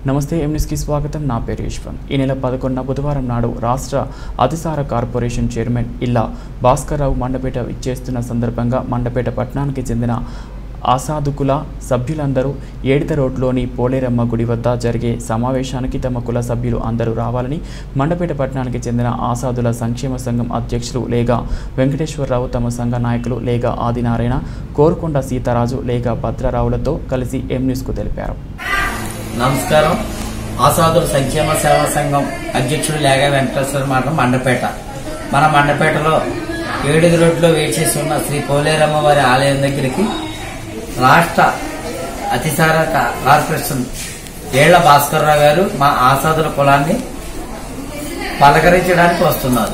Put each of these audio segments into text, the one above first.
నమస్తే ఎంన్యూస్కి స్వాగతం నా పేరు యశ్వంత్ ఈ నెల పదకొండున బుధవారం నాడు రాష్ట్ర అతిసార కార్పొరేషన్ చైర్మన్ ఇల్లా భాస్కర్రావు మండపేట ఇచ్చేస్తున్న సందర్భంగా మండపేట పట్టణానికి చెందిన ఆసాదుకుల సభ్యులందరూ ఏడిత రోడ్లోని పోలేరమ్మ గుడి వద్ద జరిగే సమావేశానికి తమ కుల సభ్యులు అందరూ రావాలని మండపేట పట్టణానికి చెందిన ఆసాదుల సంక్షేమ సంఘం అధ్యక్షులు లేగా వెంకటేశ్వరరావు తమ సంఘ నాయకులు లేగా ఆదినారాయణ కోరుకొండ సీతారాజు లేగా భద్రరావులతో కలిసి ఎం న్యూస్కు తెలిపారు నమస్కారం ఆసాదుల సంక్షేమ సేవా సంఘం అధ్యక్షుడు లేగా వెంకటేశ్వర మాట మండపేట మన మండపేటలో ఏడుది రోడ్లో వేచేసి ఉన్న శ్రీ పోలేరమ్మ వారి ఆలయం దగ్గరికి రాష్ట్ర అతిసార కా- కార్పొరేషన్ ఏళ్ల భాస్కర్రావు గారు మా ఆసాదుల కులాన్ని పలకరించడానికి వస్తున్నారు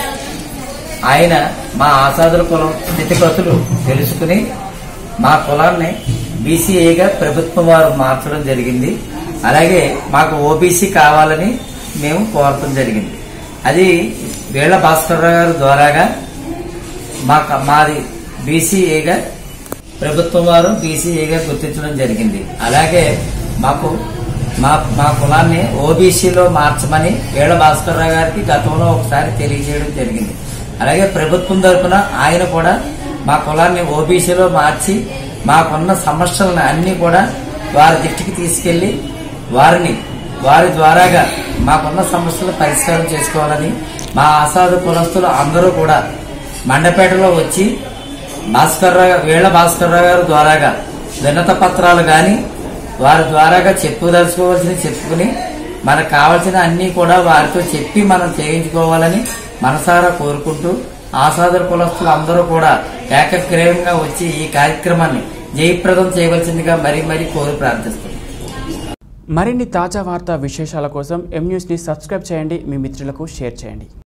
ఆయన మా ఆసాదుల కులం స్థితిగతులు తెలుసుకుని మా కులాన్ని బీసీఏగా ప్రభుత్వం వారు మార్చడం జరిగింది అలాగే మాకు ఓబీసీ కావాలని మేము కోరటం జరిగింది అది వేళ్ల భాస్కర్రావు గారి ద్వారాగా మా మాది బీసీఏగా ప్రభుత్వం వారు బీసీఏగా గుర్తించడం జరిగింది అలాగే మాకు మా మా కులాన్ని ఓబీసీలో మార్చమని వేళ భాస్కర్రావు గారికి గతంలో ఒకసారి తెలియజేయడం జరిగింది అలాగే ప్రభుత్వం తరఫున ఆయన కూడా మా కులాన్ని ఓబీసీలో మార్చి మాకున్న సమస్యలను అన్ని కూడా వారి దృష్టికి తీసుకెళ్లి వారిని వారి ద్వారాగా మాకున్న సమస్యలు పరిష్కారం చేసుకోవాలని మా ఆసాదు కులస్తులు అందరూ కూడా మండపేటలో వచ్చి భాస్కర్రావు వేళ్ల భాస్కర్రావు గారి ద్వారాగా వినత పత్రాలు గాని వారి ద్వారాగా చెప్పుదలుచుకోవాల్సిన చెప్పుకుని మనకు కావాల్సిన అన్ని కూడా వారితో చెప్పి మనం చేయించుకోవాలని మనసారా కోరుకుంటూ ఆసాదర కులస్తులు అందరూ కూడా ఏకగ్రీవంగా వచ్చి ఈ కార్యక్రమాన్ని జయప్రదం చేయవలసిందిగా మరీ మరీ కోరి ప్రార్థిస్తున్నాం మరిన్ని తాజా వార్తా విశేషాల కోసం ఎం న్యూస్ని సబ్స్క్రైబ్ చేయండి మీ మిత్రులకు షేర్ చేయండి